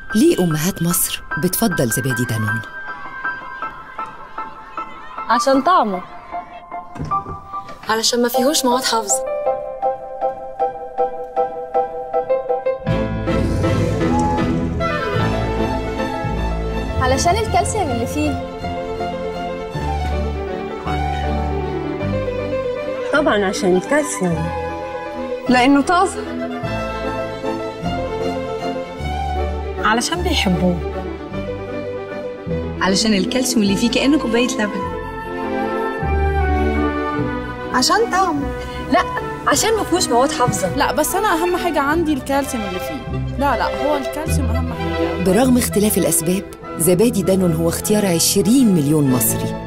ليه أمهات مصر بتفضل زبادي دانون؟ عشان طعمه علشان ما فيهوش مواد حافظة علشان الكالسيوم اللي فيه طبعا عشان الكالسيوم لأنه طازة علشان بيحبوه علشان الكالسيوم اللي فيه كأنه كوباية لبن عشان طعم لا عشان ما فيهوش مواد حافظة لا بس انا اهم حاجه عندي الكالسيوم اللي فيه لا لا هو الكالسيوم اهم حاجه برغم اختلاف الأسباب زبادي دانون هو اختيار 20 مليون مصري